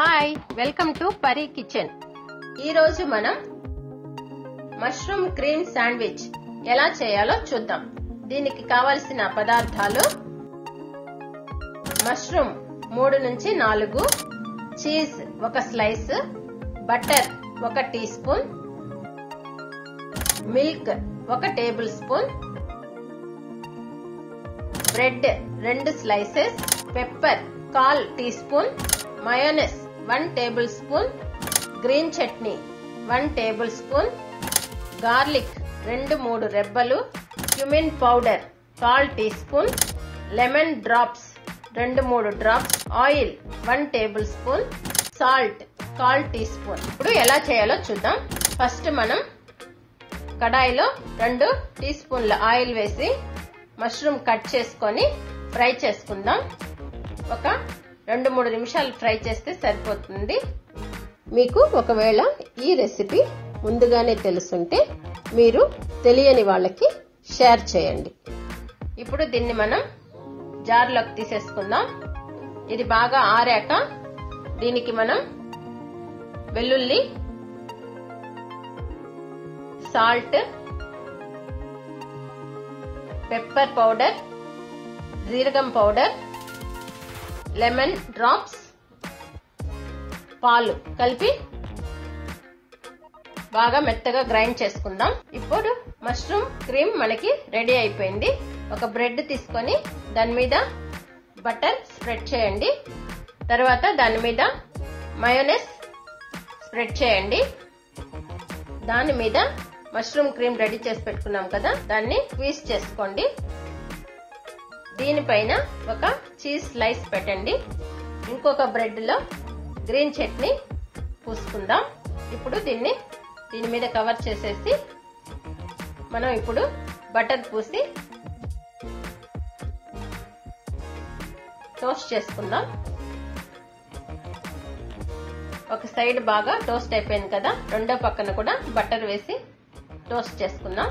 Hi welcome to Pari kitchen ఈరోజు మనం mushroom cream sandwich ఎలా చేయాలో చూద్దాం దీనికి కావలసిన పదార్థాలు మష్రూమ్ మూడు నుంచి నాలుగు చీజ్ ఒక స్లైస్ బటర్ ఒక టీ స్పూన్ మిల్క్ ఒక టేబుల్ స్పూన్ బ్రెడ్ రెండు స్లైసెస్ పెప్పర్ కాల్ teaspoon mayonnaise one tablespoon green chutney one tablespoon garlic రెండు మూడు రెబ్బలు క్యుమిన్ పౌడర్ కాల్ టీ స్పూన్ లెమన్ డ్రాప్స్ రెండు మూడు drops oil one tablespoon salt కాల్ టీ స్పూన్ ఇప్పుడు ఎలా చేయాలో చూద్దాం ఫస్ట్ మనం కడాయిలో రెండు టీ స్పూన్ల ఆయిల్ వేసి మష్రూమ్ కట్ చేసుకొని ఫ్రై చేసుకుందాం ఒక రెండు మూడు నిమిషాలు ఫ్రై చేస్తే సరిపోతుంది మీకు ఒకవేళ ఈ రెసిపీ ముందుగానే తెలుసుంటే మీరు తెలియని వాళ్ళకి షేర్ చేయండి ఇప్పుడు దీన్ని మనం జార్లోకి తీసేసుకుందాం ఇది బాగా ఆరాక దీనికి మనం వెల్లుల్లి సాల్ట్ పెప్పర్ పౌడర్ జీరగం పౌడర్ లెమన్ డ్రాప్స్ పాలు కలిపి బాగా మెత్తగా గ్రైండ్ చేసుకుందాం ఇప్పుడు మష్రూమ్ క్రీమ్ మనకి రెడీ అయిపోయింది ఒక బ్రెడ్ తీసుకొని దాని మీద బటర్ స్ప్రెడ్ చేయండి తర్వాత దాని మీద మయోనెస్ స్ప్రెడ్ చేయండి దాని మీద మష్రూమ్ క్రీమ్ రెడీ చేసి పెట్టుకున్నాం కదా దాన్ని స్క్వీజ్ చేసుకోండి దీనిపైన ఒక చీజ్ స్లైస్ పెట్టండి ఇంకొక బ్రెడ్ లో గ్రీన్ చట్నీ పూసుకుందాం ఇప్పుడు దీన్ని దీని మీద కవర్ చేసేసి మనం ఇప్పుడు బటర్ పూసి టోస్ట్ చేసుకుందాం ఒక సైడ్ బాగా టోస్ట్ అయిపోయింది కదా రెండో పక్కన కూడా బటర్ వేసి టోస్ట్ చేసుకుందాం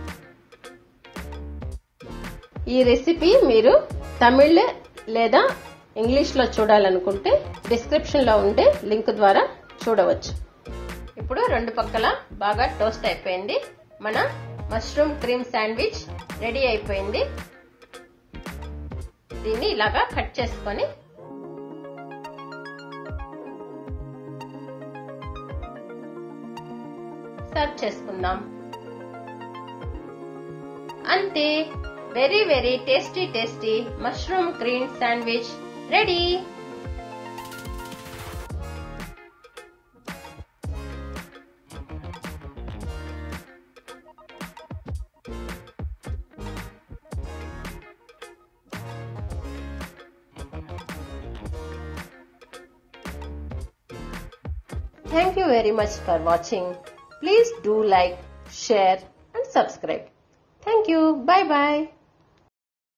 ఈ రెసిపీ మీరు తమిళ్ లేదా ఇంగ్లీష్ లో చూడాలనుకుంటే డిస్క్రిప్షన్ లో ఉండే లింక్ ద్వారా చూడవచ్చు ఇప్పుడు రెండు పక్కల బాగా టోస్ట్ అయిపోయింది మన మష్రూమ్ క్రీమ్ శాండ్విచ్ రెడీ అయిపోయింది దీన్ని ఇలాగా కట్ చేసుకొని సర్వ్ చేసుకుందాం అంతే very very tasty tasty mushroom cream sandwich ready Thank you very much for watching. Please do like, share and subscribe. Thank you. Bye bye.